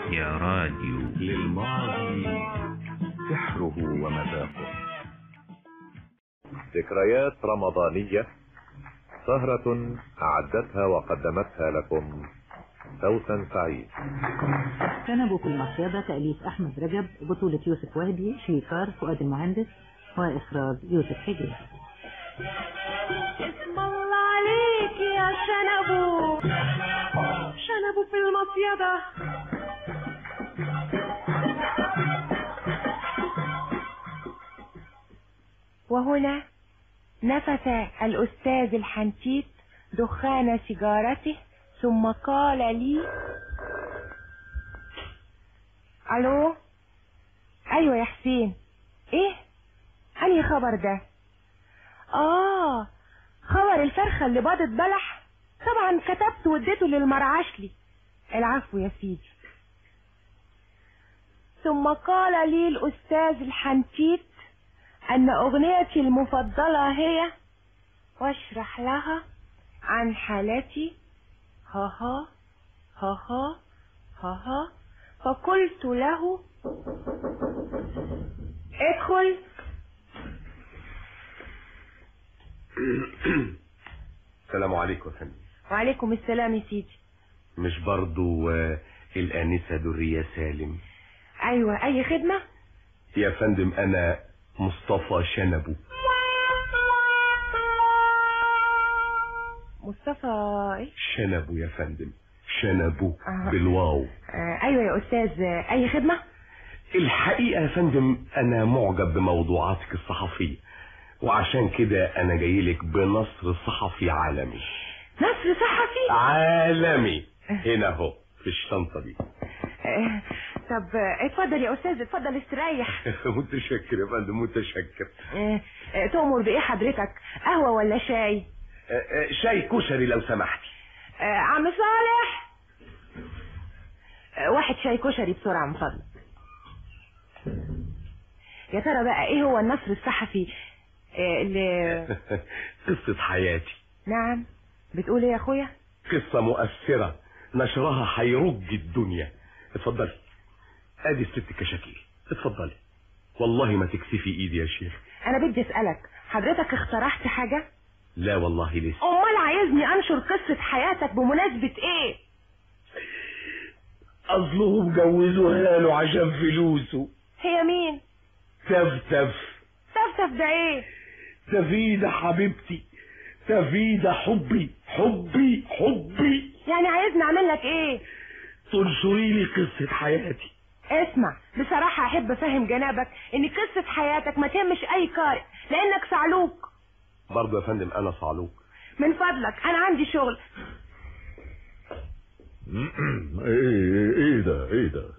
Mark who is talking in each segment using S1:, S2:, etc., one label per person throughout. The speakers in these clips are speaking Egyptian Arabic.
S1: يا راديو
S2: للماضي سحره ومذاقه
S3: ذكريات رمضانية سهرة أعدتها وقدمتها لكم سوسن سعيد
S4: كنبوا في المصيدة تأليف أحمد رجب بطولة يوسف وهبي شيكار فؤاد المهندس وإخراج يوسف حجاز
S5: اسم الله عليك يا شنبو شنبو في المصيدة
S6: وهنا نفث الأستاذ الحنتيت دخان سيجارته ثم قال لي ألو أيوة يا حسين إيه أنهي خبر ده آه خبر الفرخة اللي باضت بلح طبعا كتبت واديته للمرعشلي العفو يا سيدي ثم قال لي الأستاذ الحنتيت أن أغنيتي المفضلة هي واشرح لها عن حالتي ها ها ها ها ها ها فقلت له ادخل
S7: السلام عليكم يا فندم
S6: وعليكم السلام يا سيدي
S7: مش برضو آه، الآنسة درية سالم
S6: ايوه اي خدمة
S7: يا فندم أنا مصطفى شنبو
S6: مصطفى ايه
S7: شنبو يا فندم شنبو
S6: آه.
S7: بالواو
S6: آه ايوه يا استاذ آه، اي خدمة
S7: الحقيقة يا فندم أنا معجب بموضوعاتك الصحفية وعشان كده أنا جاي لك بنصر صحفي عالمي
S6: نصر صحفي
S7: عالمي هنا اهو في الشنطة دي
S6: آه طب آه، اتفضل يا استاذ اتفضل استريح
S7: متشكر يا فندم متشكر
S6: آه آه تؤمر بايه حضرتك قهوة ولا شاي
S7: آه، آه، شاي كشري لو سمحتي
S6: آه عم صالح آه واحد شاي كشري بسرعة من فضلك يا ترى بقى ايه هو النصر الصحفي آه اللي
S7: قصة حياتي
S6: نعم بتقول ايه يا اخويا
S7: قصة مؤثرة نشرها هيرج الدنيا اتفضلي ادي الست كشاكيل اتفضلي والله ما تكسفي ايدي يا شيخ
S6: انا بدي اسألك حضرتك اقترحت حاجة
S7: لا والله لسه
S6: امال عايزني انشر قصة حياتك بمناسبة ايه
S7: اصلهم جوزوها له عشان فلوسه
S6: هي مين
S7: تفتف
S6: تفتف ده ايه
S7: تفيدة حبيبتي تفيدة حبي حبي حبي
S6: يعني عايزني اعمل لك ايه
S7: تنشري لي قصة حياتي
S6: اسمع بصراحة احب افهم جنابك ان قصة حياتك ما تهمش اي قارئ لانك صعلوك
S7: برضه يا فندم انا صعلوك
S6: من فضلك انا عندي شغل
S2: ايه ايه ده ايه ده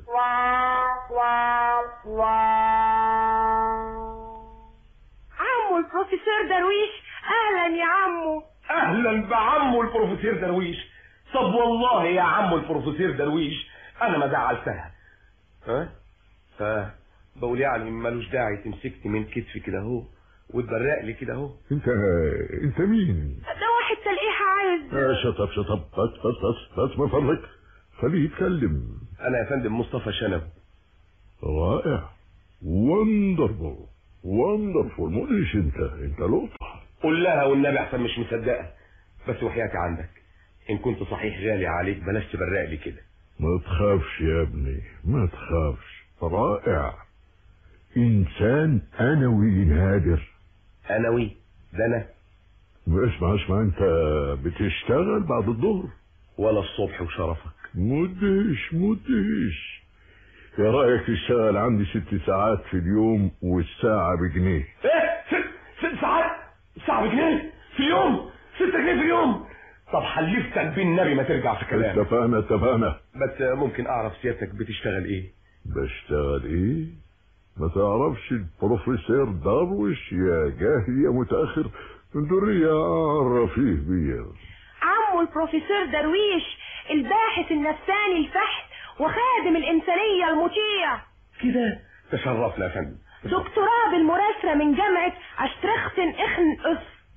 S6: عمو البروفيسور درويش اهلا يا عمو
S7: اهلا بعمو البروفيسور درويش طب والله يا عمو البروفيسور درويش انا ما زعلتها ها ف بقول يعني ملوش داعي تمسكني من كتفي كده اهو وتبرق لي كده اهو
S2: انت انت مين
S6: ده واحد تلقيح عايز
S2: آه، شطب شطب بس بس بس بس من فضلك خليه يتكلم
S7: انا يا فندم مصطفى شنب
S2: رائع وندرفول وندرفول مدهش انت انت لقطة
S7: قول لها والنبي احسن مش مصدقه بس وحياتي عندك ان كنت صحيح غالي عليك بلاش تبرق لي كده
S2: ما تخافش يا ابني ما تخافش رائع انسان انوي نادر
S7: انوي ده انا
S2: اسمع اسمع انت بتشتغل بعد الظهر
S7: ولا الصبح وشرفك
S2: مدهش مدهش يا رأيك تشتغل عندي ست ساعات في اليوم والساعة بجنيه
S7: ايه ست ست ساعات ساعة بجنيه في اليوم ستة جنيه في اليوم طب حلفتك بالنبي ما ترجع في كلامك
S2: اتفقنا اتفقنا
S7: بس ممكن اعرف سيادتك بتشتغل ايه
S2: بشتغل ايه ما تعرفش البروفيسور درويش يا جاهل يا متأخر درية عرفيه بيا
S6: عمو البروفيسور درويش الباحث النفساني الفحت وخادم الإنسانية المطيع
S7: كده تشرفنا يا فندم
S6: دكتوراه بالمراسلة من جامعة أشترختن إخن أس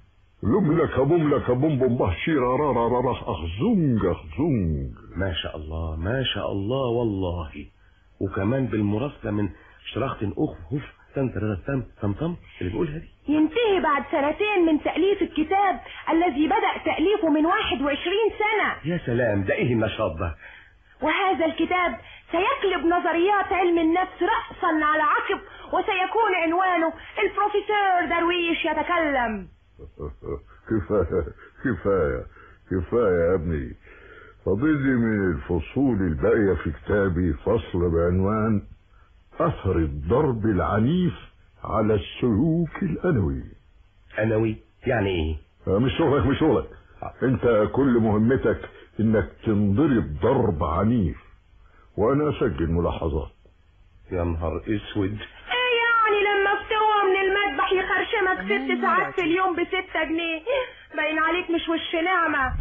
S2: لم لك بوم لك بوم بوم به شيرا را را را را أخزونج أخزونج
S7: ما شاء الله ما شاء الله والله وكمان بالمراسلة من شراخة أخ هف تم تم تم تم تم اللي بيقولها دي
S6: ينتهي بعد سنتين من تأليف الكتاب الذي بدأ تأليفه من 21 سنة
S7: يا سلام ده ايه النشاط ده
S6: وهذا الكتاب سيقلب نظريات علم النفس رأسا على عقب وسيكون عنوانه البروفيسور درويش يتكلم
S2: كفاية كفاية كفاية يا ابني فاضل لي من الفصول الباقية في كتابي فصل بعنوان أثر الضرب العنيف على السلوك الأنوي
S7: أنوي يعني ايه
S2: آه، مش شغلك مش شغلك انت كل مهمتك انك تنضرب ضرب عنيف وانا اسجل ملاحظات
S7: يا نهار اسود
S6: ايه يعني لما بتوه من المذبح يخرشمك ست ساعات في اليوم بستة جنيه باين عليك مش وش نعمة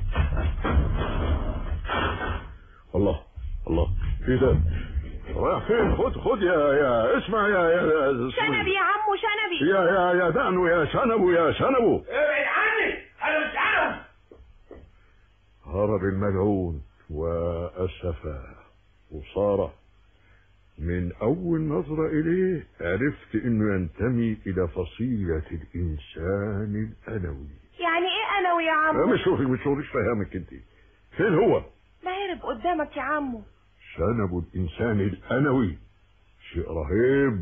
S2: الله الله ايه ده رايح فين خد خد يا يا اسمع يا يا
S6: شنبي يا عمو شنبي
S2: يا يا يا دانو يا شنبو يا شنبو
S7: ابعد عني انا مش عارف
S2: هرب الملعون وأسفا وصار من أول نظرة إليه عرفت إنه ينتمي إلى فصيلة الإنسان الأنوي
S6: يعني ايه انوي يا
S2: أنا
S6: عمو
S2: مش شوفك مش شوفك فاهمك أنت فين هو؟
S6: ما هرب قدامك يا عمو
S2: شنب الإنسان الأنوي شيء رهيب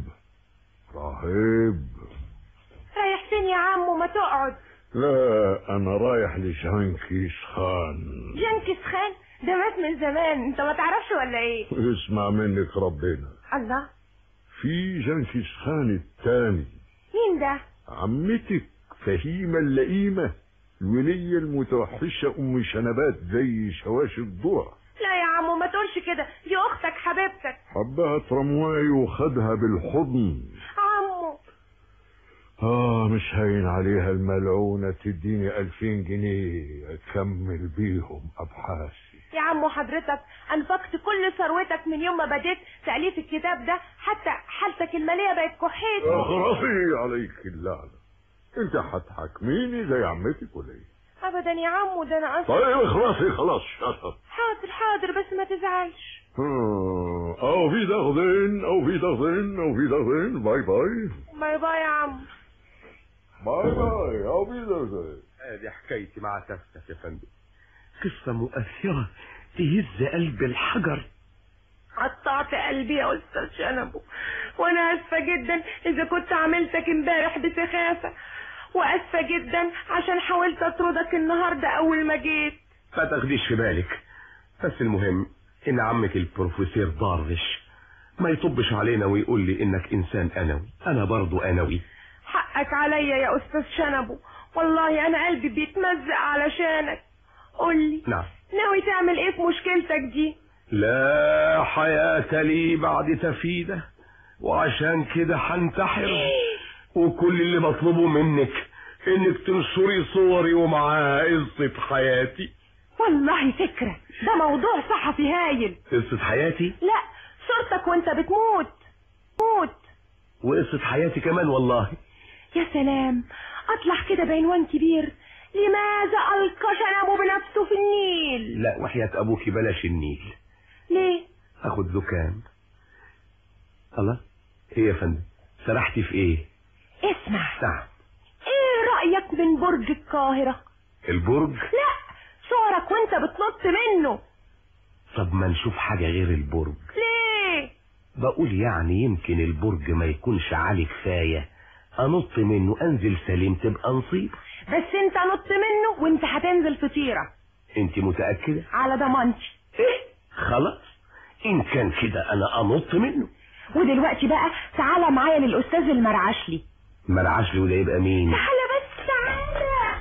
S2: رهيب
S6: رايح فين يا عمو ما تقعد
S2: لا أنا رايح لشانكيز خان
S6: جنكيز خان ده مات من زمان انت ما تعرفش ولا ايه
S2: اسمع منك ربنا
S6: الله
S2: في جنكيز خان الثاني
S6: مين ده
S2: عمتك فهيمة اللئيمة الولية المتوحشة أم شنبات زي شواشي الضوء
S6: لا يا عمو ما تقولش كده دي اختك حبيبتك
S2: حبها ترمواي وخدها بالحضن
S6: عمو
S2: آه مش هين عليها الملعونة تديني ألفين جنيه أكمل بيهم أبحاثي
S6: يا عمو حضرتك انفقت كل ثروتك من يوم ما بديت تأليف الكتاب ده حتى حالتك المالية بقت كحيت
S2: اخرسي عليك اللعنة انت هتحاكميني زي عمتك ولا ايه
S6: ابدا يا عمو ده انا اصلا
S2: طيب اخرسي خلاص شطر
S6: حاضر حاضر بس ما تزعلش
S2: او في ضغطين او في ضغطين او في ضغطين باي باي
S6: باي باي يا عمو
S2: باي باي او في ضغطين
S7: ادي حكايتي مع تفتح يا فندم قصة مؤثرة تهز قلب الحجر
S6: قطعت قلبي يا استاذ شنبو وانا اسفه جدا اذا كنت عملتك امبارح بسخافه واسفه جدا عشان حاولت اطردك النهارده اول ما جيت
S7: ما تاخديش في بالك بس المهم ان عمك البروفيسور ضارش ما يطبش علينا ويقول لي انك انسان انوي انا برضو انوي
S6: حقك عليا يا استاذ شنبو والله انا قلبي بيتمزق علشانك قولي
S7: نعم
S6: ناوي تعمل ايه في مشكلتك دي
S7: لا حياة لي بعد تفيدة وعشان كده هنتحر وكل اللي بطلبه منك انك تنشري صوري ومعاها قصة حياتي
S6: والله فكرة ده موضوع صحفي هايل
S7: قصة حياتي
S6: لا صورتك وانت بتموت موت
S7: وقصة حياتي كمان والله
S6: يا سلام اطلع كده بعنوان كبير لماذا القى شنبه بنفسه في النيل
S7: لا وحياة ابوك بلاش النيل
S6: ليه
S7: اخد زكام الله ايه يا فندم سرحتي في ايه
S6: اسمع
S7: نعم
S6: ايه رأيك من برج القاهرة
S7: البرج
S6: لا صورك وانت بتنط منه
S7: طب ما نشوف حاجة غير البرج
S6: ليه
S7: بقول يعني يمكن البرج ما يكونش عالي كفاية انط منه انزل سليم تبقى نصيب
S6: بس انت نط منه وانت هتنزل في طيرة
S7: انت متأكدة
S6: على ضمانتي
S7: ايه خلاص ان كان كده انا انط منه
S6: ودلوقتي بقى تعالى معايا للاستاذ المرعشلي
S7: مرعاش لي وده يبقى مين
S6: تعالى بس تعالى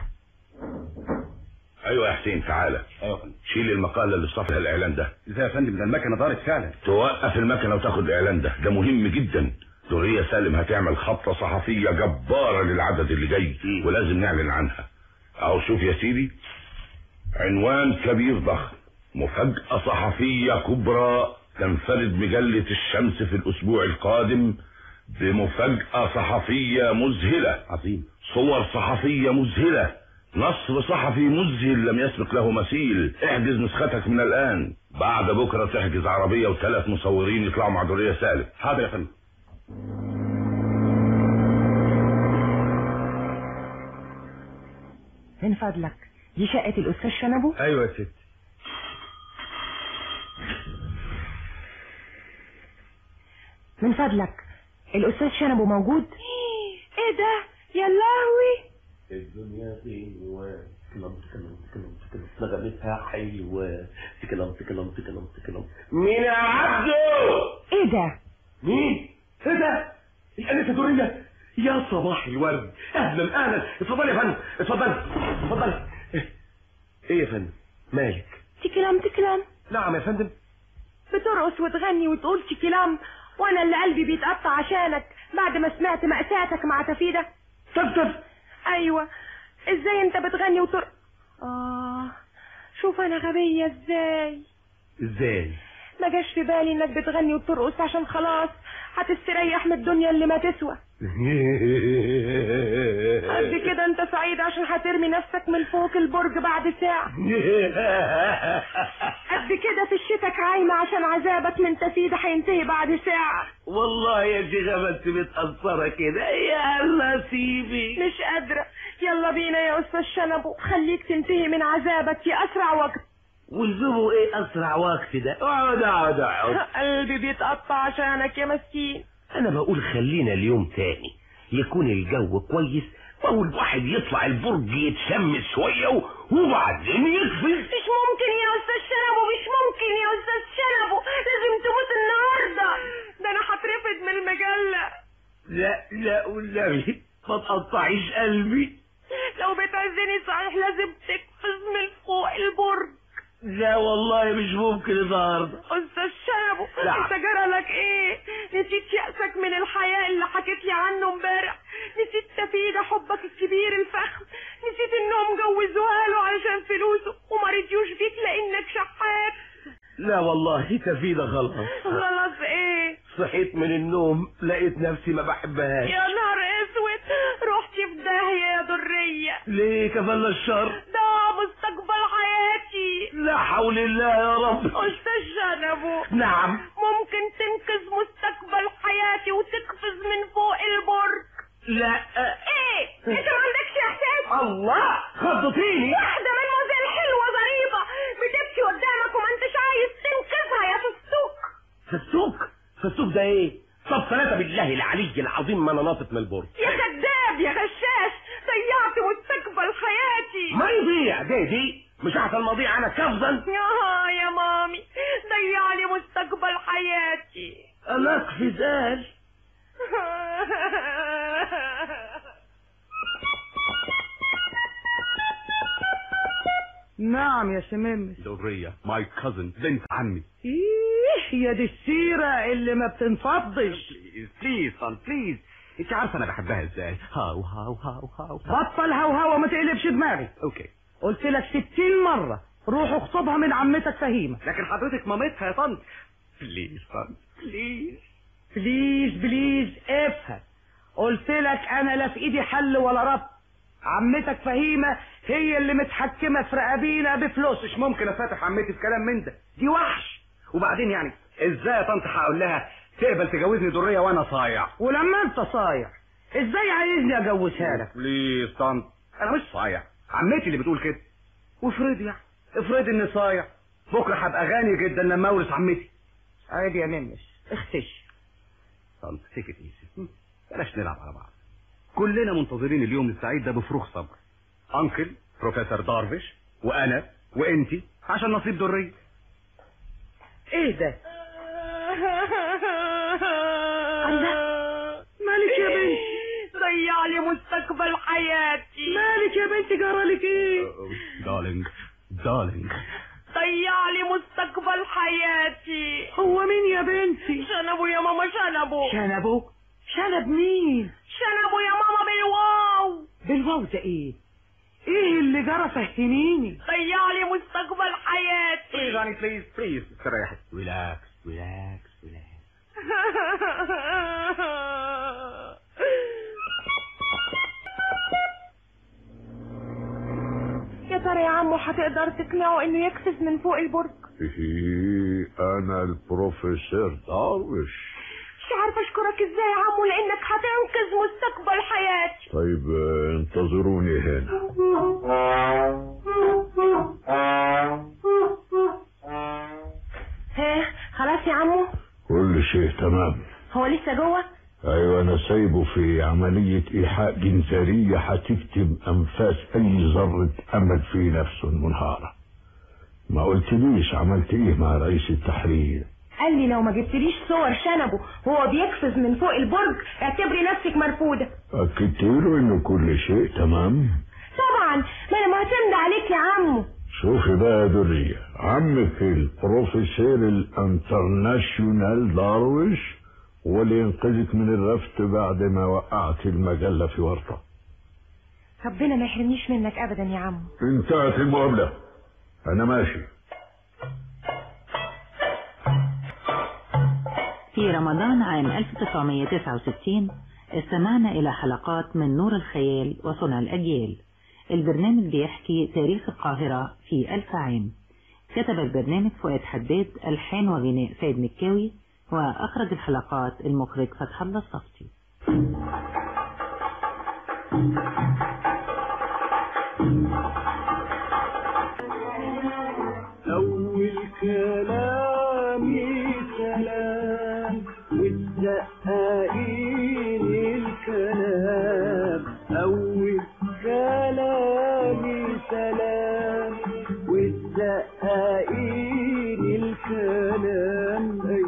S1: ايوه يا حسين تعالى
S8: ايوه يا فندم
S1: شيل المقاله اللي صفها الاعلان ده
S8: ازاي يا فندم ده المكنه دارت فعلا
S1: توقف المكنه وتاخد الاعلان ده ده مهم جدا دورية سالم هتعمل خطة صحفية جبارة للعدد اللي جاي
S8: مم.
S1: ولازم نعلن عنها اهو شوف يا سيدي عنوان كبير ضخم مفاجأة صحفية كبرى تنفرد مجلة الشمس في الأسبوع القادم بمفاجأة صحفية مذهلة
S8: عظيم
S1: صور صحفية مذهلة نصر صحفي مذهل لم يسبق له مثيل احجز نسختك من الآن بعد بكرة تحجز عربية وثلاث مصورين يطلعوا مع دورية سالم
S8: حاضر يا فندم
S6: من فضلك دي شقة الأستاذ شنبو
S7: ايوه يا ست
S6: من فضلك الأستاذ شنبو موجود
S5: ايه ده يا لهوي
S9: الدنيا حلوة تكلم تكلم تكلم تكلم نغمتها حلوة تكلم تكلم تكلم تكلم
S7: مين يا عبدو
S6: ايه ده
S7: مين ايه ده الانسه دوريه يا صباح الورد اهلا اهلا اتفضلي يا فندم اتفضلي اتفضلي ايه يا فندم مالك
S6: تكلم تكلم
S7: نعم يا فندم
S6: بترقص وتغني وتقول تكلم وانا اللي قلبي بيتقطع عشانك بعد ما سمعت مأساتك مع تفيدة
S7: تفتف
S6: ايوه ازاي انت بتغني وتر اه شوف انا غبية ازاي
S7: ازاي
S6: ما جاش في بالي انك بتغني وترقص عشان خلاص هتستريح من الدنيا اللي ما تسوى قد كده انت سعيد عشان هترمي نفسك من فوق البرج بعد ساعة قد كده في الشتك عايمة عشان عذابك من تفيدة هينتهي بعد ساعة
S9: والله يا شيخة ما انت متأثرة كده يا الله سيبي
S6: مش قادرة يلا بينا يا أستاذ شنبو خليك تنتهي من عذابك في أسرع وقت
S9: ولزموا ايه اسرع وقت ده اقعد اقعد اقعد
S6: قلبي بيتقطع عشانك يا مسكين
S9: انا بقول خلينا اليوم تاني يكون الجو كويس واول واحد يطلع البرج يتشم شوية و- وبعدين يقفز
S6: مش ممكن يا أستاذ شنبو مش ممكن يا أستاذ شنبو لازم تموت النهاردة ده أنا هترفد من المجلة
S9: لا لا والنبي ما تقطعيش قلبي
S6: لو بتعزني صحيح لازم تقفز من فوق البرج
S9: لا والله مش ممكن النهارده
S6: أستاذ شنبو
S9: نعم.
S6: أنت جرى لك إيه؟ نسيت يأسك من الحياة اللي حكيت لي عنه امبارح نسيت تفيدة حبك الكبير الفخم نسيت إنهم جوزوها له علشان فلوسه وما رضيوش فيك لأنك شحات
S9: لا والله تفيدة خلاص
S6: خلاص إيه؟
S9: صحيت من النوم لقيت نفسي ما بحبهاش
S6: يا نهار أسود رحتي في داهية يا درية
S9: ليه كفلنا الشر
S6: ده مستقبل حياتي
S9: لا حول الله يا رب
S6: أستاذ شنبو
S9: نعم
S6: ممكن تنقذ مستقبل حياتي وتقفز من فوق البرج
S9: لا
S6: ايه انت ما عندكش احساس
S9: الله خضتيني
S6: واحده من موديل حلوه ظريفه بتبكي قدامك وما انتش عايز تنقذها يا فستوك
S9: فستوك فستوك ده ايه طب ثلاثة بالله العلي العظيم ما انا ناطط من البرج
S6: يا كذاب يا غشاش ضيعت مستقبل حياتي
S9: ما يضيع دي دي مش احسن مضيع انا كفزا
S6: يا يا مامي ضيع لي مستقبل حياتي
S9: انا اقفزال
S10: نعم يا شمامس
S8: دورية ماي كازن بنت عمي
S10: ايه يا دي السيرة اللي ما بتنفضش
S8: بليز بليز صن بليز انت عارفه انا بحبها ازاي هاو هاو هاو هاو
S10: بطل هوهوة ما تقلبش دماغي
S8: اوكي
S10: قلت لك ستين مرة روح اخطبها من عمتك فهيمة
S8: لكن حضرتك مامتها يا طنط بليز صن بليز
S10: بليز بليز افهم قلت لك انا لا في ايدي حل ولا ربط عمتك فهيمة هي اللي متحكمة في رقابينا بفلوس
S8: مش ممكن افتح عمتي في كلام من ده دي وحش وبعدين يعني ازاي يا طنط هقول لها تقبل تجوزني دريه وانا صايع
S10: ولما انت صايع ازاي عايزني اجوزها لك
S8: بليز طنط انا مش صايع عمتي اللي بتقول كده وافرض يعني افرض اني صايع بكره هبقى غني جدا لما اورث عمتي
S10: عادي يا نمش اختش
S8: طنط تيك ات ايزي بلاش نلعب على بعض كلنا منتظرين اليوم السعيد ده بفروغ صبر انكل بروفيسور دارفيش وانا وانتي عشان نصيب دريه
S10: ايه ده مالك يا بنتي
S6: ضيع لي مستقبل حياتي
S10: مالك يا بنتي جرالك ايه
S8: دارلينج دارلينج
S6: ضيع لي مستقبل حياتي
S10: هو مين يا بنتي
S6: شنبو يا ماما شنبو
S10: شنبه شنب مين
S6: شنبو يا ماما بالواو
S10: بالواو ده ايه ايه اللي جرى فهميني
S6: ضيع لي مستقبل حياتي
S8: بليز هاني بليز بليز استريحي ريلاكس ريلاكس ريلاكس
S6: هتقدر تقنعه انه يقفز من فوق البرج
S2: إيه أنا البروفيسور دارويش
S6: مش عارفه اشكرك ازاي يا عمو لانك هتنقذ مستقبل حياتي
S2: طيب آه، انتظروني هنا
S6: ها خلاص يا عمو
S2: كل شيء تمام
S6: هو لسه جوه
S2: ايوه انا سايبه في عملية ايحاء جنزرية هتكتم انفاس اي ذرة امل في نفسه المنهارة ما قلتليش عملت ايه مع رئيس التحرير
S6: قال لي لو ما جبتليش صور شنبه وهو بيقفز من فوق البرج اعتبري نفسك مرفوضه
S2: اكدت له ان كل شيء تمام
S6: طبعا ما انا معتمده عليك يا عمو
S2: شوفي بقى يا درية عمك البروفيسور الانترناشيونال دارويش هو اللي ينقذك من الرفد بعد ما وقعت المجلة في ورطة
S6: ربنا ما يحرمنيش منك ابدا يا عمو
S2: انتهت المقابلة انا ماشي
S4: في رمضان عام 1969 استمعنا إلى حلقات من نور الخيال وصنع الأجيال البرنامج بيحكي تاريخ القاهرة في ألف عام كتب البرنامج فؤاد حداد ألحان وغناء سيد مكاوي وأخرج الحلقات المخرج فتح الله الصفتي
S11: أول كلامي سلام والدقائين الكلام أول كلامي سلام والدقائين الكلام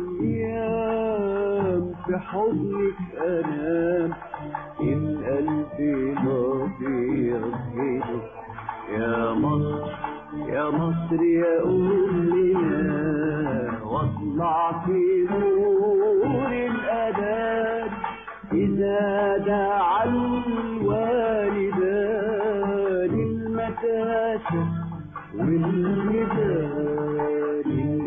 S11: أيام في حضنك أنام القلب ناضي يغيره يا مصر يا مصر يا أمنا واطلع في نور الأذان إذا دعا الوالدان المتاسة والميزان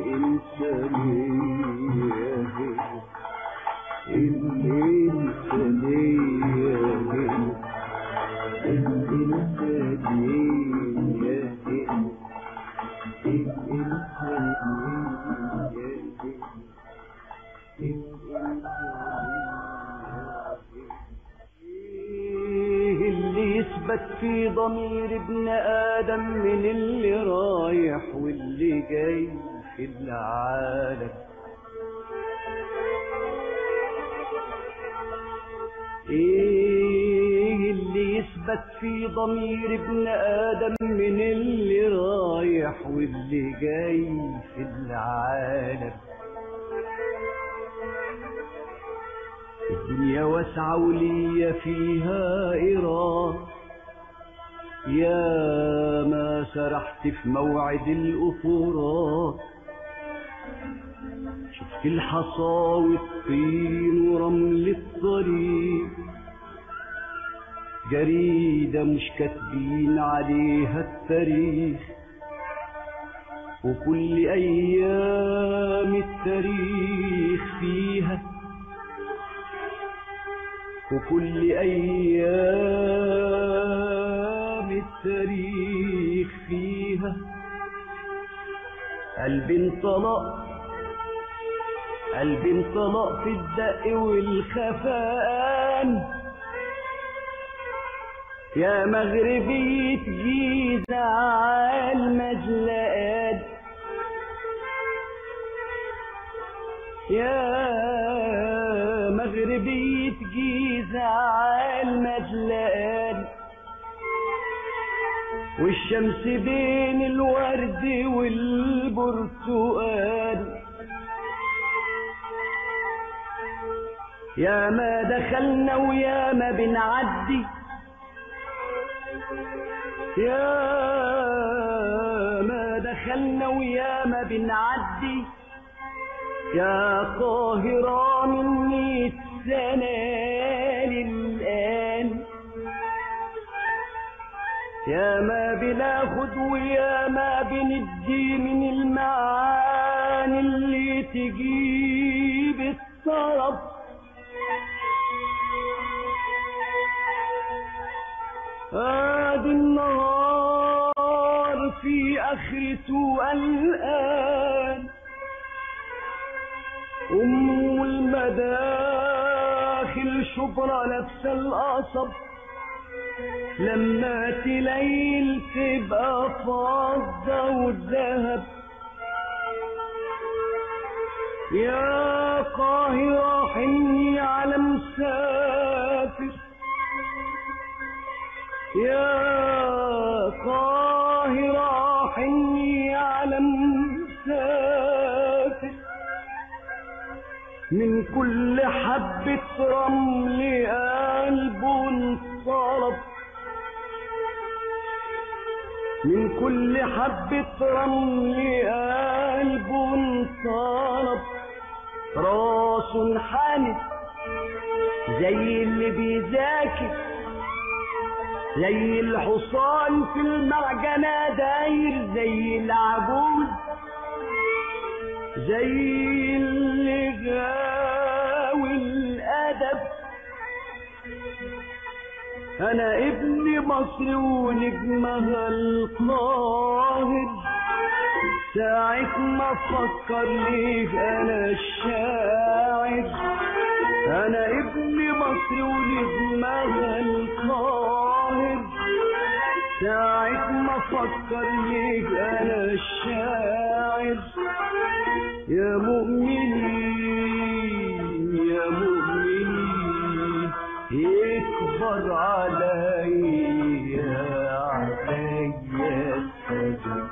S11: الإنسانية هي الإنسانية هي الإنسانية هي إيه اللي يثبت في ضمير ابن آدم من اللي رايح واللي جاي في العالم ايه اللي يثبت في ضمير ابن ادم من اللي رايح واللي جاي في العالم الدنيا واسعة وليا فيها إيراد يا ما سرحت في موعد الأفورات شفت الحصى والطين ورمل الطريق جريدة مش كاتبين عليها التاريخ وكل أيام التاريخ فيها وكل أيام التاريخ فيها قلبي انطلق قلبي انطلق في الدق والخفان يا مغربي تجيز عالمجلقات يا مغربي تجيز عالمجلقات والشمس بين الورد والبرتقال يا ما دخلنا ويا ما بنعدي يا ما دخلنا ويا ما بنعدي يا قاهرة من ميت سنة للآن يا ما بناخد ويا ما بندي من المعاني اللي تجيب الطرب ادي النهار في لقيته الآن أم المداخل شبرا نفس القصب لما تليل تبقى فضة والذهب يا قاهرة حني على مسافر يا قاهرة حني على مسافر من كل حبة رمل قلب انصرف من كل حبة رمل قلب انصرف راس حانت زي اللي بيذاكر زي الحصان في المعجنة داير زي العجوز زي اللي غاوي الأدب أنا ابن مصر ونجمها القاهر ساعة ما أفكر ليه أنا الشاعر أنا ابن مصر ونجمها القاهر ساعة ما أفكر ليه أنا الشاعر يا مؤمنين يا مؤمنين يكبر عليا عليا السجن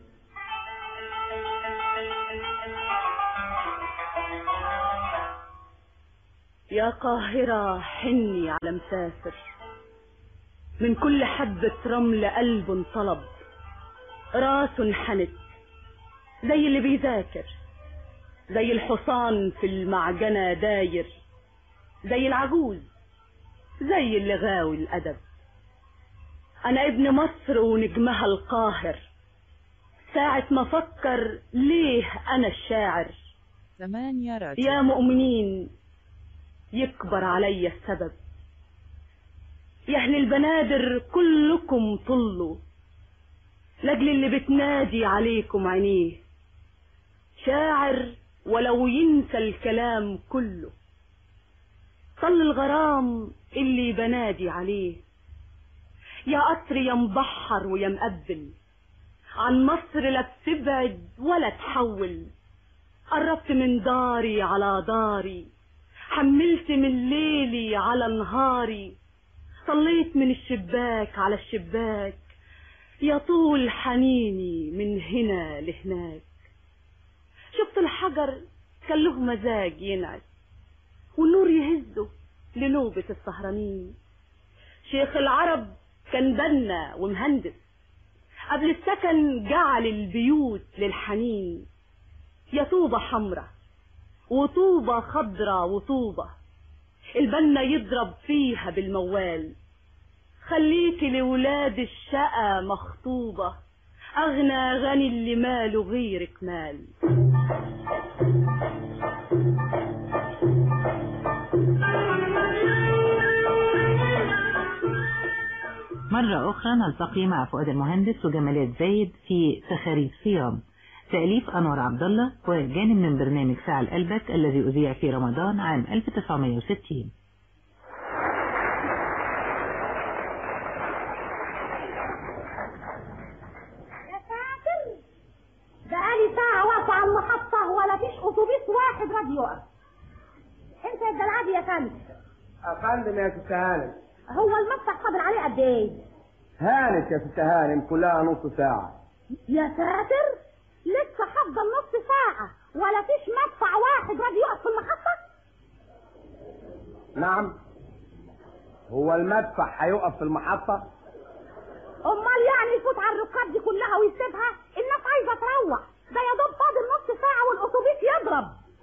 S12: يا قاهرة حني على مسافر من كل حبة رمل قلب طلب راس حنت زي اللي بيذاكر زي الحصان في المعجنة داير زي العجوز زي اللي غاوي الأدب أنا ابن مصر ونجمها القاهر ساعة ما أفكر ليه أنا الشاعر
S13: ثمانية راديو
S12: يا مؤمنين يكبر علي السبب يا أهل البنادر كلكم طلوا لأجل اللي بتنادي عليكم عينيه شاعر ولو ينسى الكلام كله طل الغرام اللي بنادي عليه يا قطر يا مبحر ويا مقبل عن مصر لا بتبعد ولا تحول قربت من داري على داري حملت من ليلي على نهاري طليت من الشباك على الشباك يا طول حنيني من هنا لهناك شفت الحجر كان له مزاج ينعس والنور يهزه لنوبة السهرانين شيخ العرب كان بنا ومهندس قبل السكن جعل البيوت للحنين يا طوبة حمرة وطوبة خضرة وطوبة البنا يضرب فيها بالموال خليكي لولاد الشقا مخطوبة أغنى غني اللي ماله غيرك مال
S4: مرة أخرى نلتقي مع فؤاد المهندس وجمالات زايد في تخاريف صيام تأليف أنور عبد الله وجانب من برنامج ساعة قلبك الذي أذيع في رمضان عام 1960
S14: يا ساتر بقالي ساعة واقفة على المحطة ولا فيش أتوبيس واحد راضي يقف أنت يا الدلعادي يا فندم
S15: افندم يا ست هانم
S14: هو المدفع فاضل عليه قد إيه؟
S15: هانت يا ست هانم كلها نص ساعة
S14: يا ساتر لسه هفضل نص ساعة ولا فيش مدفع واحد راضي يقف في المحطة؟
S15: نعم هو المدفع هيقف في المحطة
S14: أمال يعني يفوت على الركاب دي كلها ويسيبها؟ الناس عايزة تروح ده يا دوب فاضل نص ساعة والأتوبيس يضرب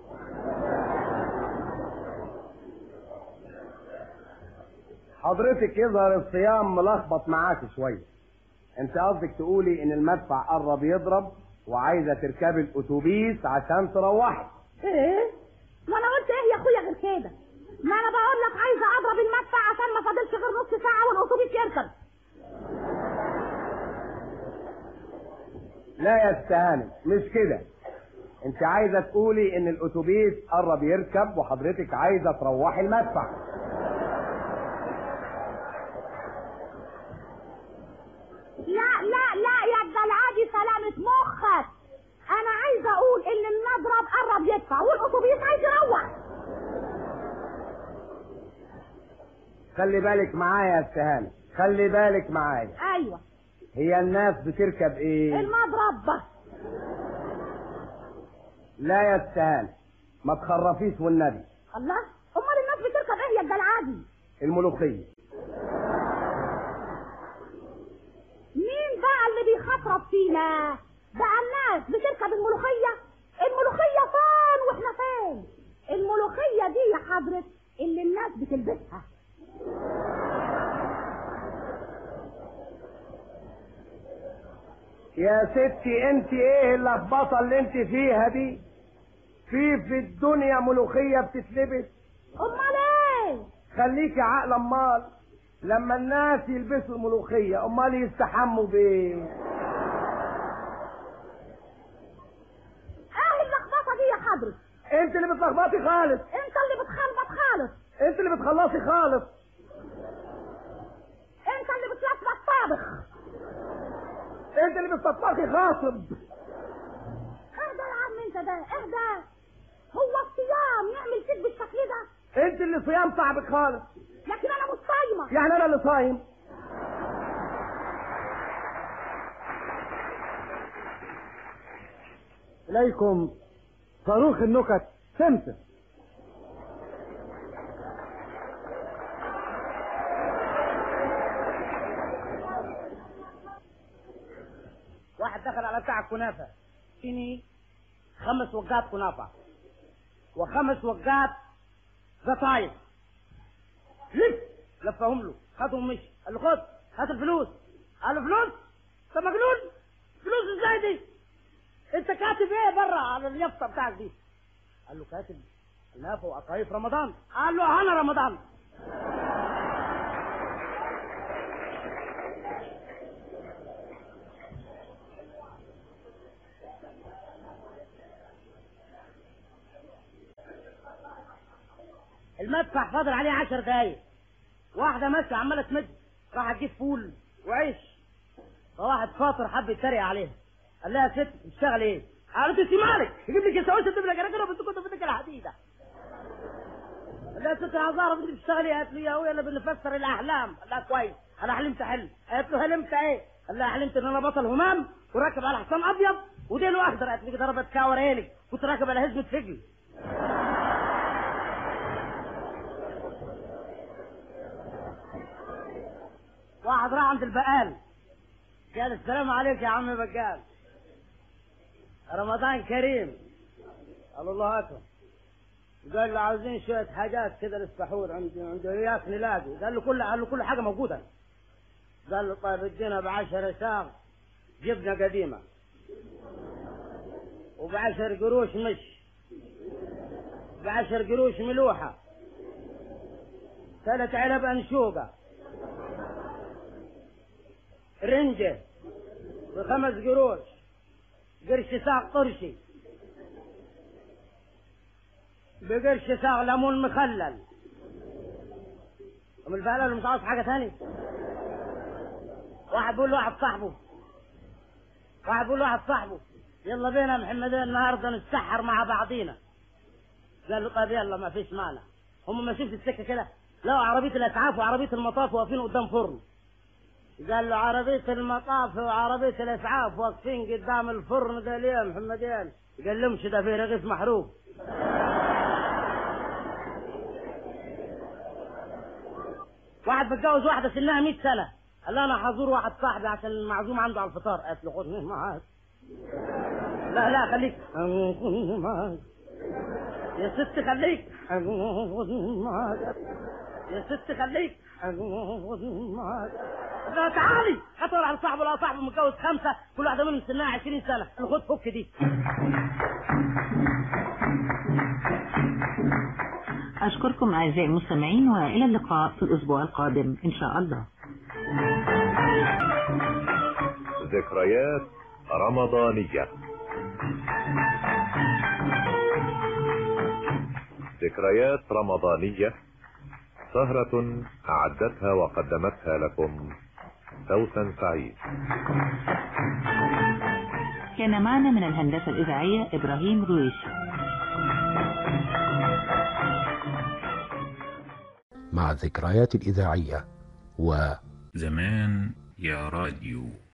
S15: حضرتك يظهر الصيام ملخبط معاك شوية انت قصدك تقولي ان المدفع قرب يضرب وعايزة تركبي الاتوبيس عشان تروحي
S14: إيه؟ وأنا قلت إيه يا أخويا غير كده؟ ما أنا بقول لك عايزة أضرب المدفع عشان ما فاضلش غير نص ساعة والأتوبيس يركب
S15: لا يا استهانة مش كده انت عايزة تقولي ان الاتوبيس قرب يركب وحضرتك عايزة تروحي المدفع
S14: لا لا لا يا الجلعادي سلامة مخك انا عايزة اقول ان المضرب قرب يدفع والاتوبيس عايز يروح
S15: خلي بالك معايا يا استهانة خلي بالك معايا
S14: ايوه
S15: هي الناس بتركب ايه
S14: المضرب بس
S15: لا يا استهانة ما تخرفيش والنبي
S14: الله امال الناس بتركب ايه يا الجلعادي
S15: الملوخية
S14: مين بقى اللي بيخطرب فينا بقى الناس بتركب الملوخية الملوخية فين واحنا فين الملوخية دي يا حضرة اللي الناس بتلبسها
S15: يا ستي انت ايه اللخبطه اللي انت فيها دي في في الدنيا ملوخيه بتتلبس
S14: امال ايه
S15: خليكي عقل امال لما الناس يلبسوا ملوخيه امال يستحموا بايه
S14: ايه اللخبطة دي يا حضرة
S15: انت اللي بتلخبطي خالص
S14: انت اللي بتخلبط خالص
S15: انت اللي بتخلصي خالص
S14: انت اللي بتلفلف طابخ
S15: انت اللي بتطبخي خاصب
S14: اهدى يا عم انت ده اهدى هو الصيام يعمل فيك بالشكل ده
S15: انت اللي صيام صعبك خالص
S14: لكن انا مش صايمه
S15: يعني انا اللي صايم اليكم صاروخ النكت سمسم
S10: واحد دخل على بتاع الكنافه فيني خمس وجات كنافه وخمس وجات قطايف لف لفهم له خدهم مشي قال له خد هات الفلوس قال له فلوس انت مجنون فلوس ازاي دي انت كاتب ايه بره على اليافطه بتاعك دي قال له كاتب كنافه وقطايف رمضان قال له انا رمضان المدفع فاضل عليه عشر دقايق واحدة ماشية عمالة تمد راح تجيب فول وعيش فواحد فاطر حب يتريق عليها قال لها يا ست بتشتغل ايه؟ قالت انت مالك؟ يجيب لك السويس تجيب لك انا كده بس كنت بدك الحديده قال لها يا ست انا عايز اعرف انت بتشتغلي ايه؟ قالت له يا ابويا انا بنفسر الاحلام قال لها كويس انا حلمت حلم قالت له حلمت ايه؟ قال لها حلمت ان انا بطل همام وراكب على حصان ابيض وديله اخضر قالت لي ضربت كاور عينك كنت راكب على هزمه فجل واحد راح عند البقال قال السلام عليك يا عم بقال رمضان كريم قال الله اكبر قال له عاوزين شويه حاجات كده للسحور عند عند وياك نلاقي قال له كل قال له كل حاجه موجوده قال له طيب ادينا بعشر ساغ جبنه قديمه وبعشر قروش مش بعشر قروش ملوحه ثلاث علب انشوقه رنجة بخمس قروش قرش ساق قرشي بقرش ساق ليمون مخلل ام الفعل مش عاوز حاجة تاني واحد بيقول لواحد صاحبه واحد بيقول لواحد صاحبه يلا بينا محمدين النهارده نتسحر مع بعضينا قال له طيب يلا ما فيش مانع هم ماشيين في السكه كده لقوا عربيه الاسعاف وعربيه المطاف واقفين قدام فرن قال له عربية المطاف وعربية الإسعاف واقفين قدام الفرن ده ليه يا محمدين؟ قال لهمش ده فيه رغيف محروق. واحد متجوز واحدة سنها 100 سنة قال لها أنا حزور واحد صاحبي عشان المعزوم عنده على الفطار قالت له خدني معاك. لا لا خليك خدني معاك. يا ست خليك خدني معاك. يا ست خليك خدني معاك. لا تعالي هتقول على صاحبه لا صاحبه متجوز خمسه كل واحده منهم سنها 20 سنه خد فك دي
S4: أشكركم أعزائي المستمعين وإلى اللقاء في الأسبوع القادم إن شاء الله
S3: ذكريات رمضانية ذكريات رمضانية سهرة أعدتها وقدمتها لكم سوسن سعيد
S4: كان معنا من الهندسة الإذاعية إبراهيم رويش
S16: مع الذكريات الإذاعية و
S17: زمان يا راديو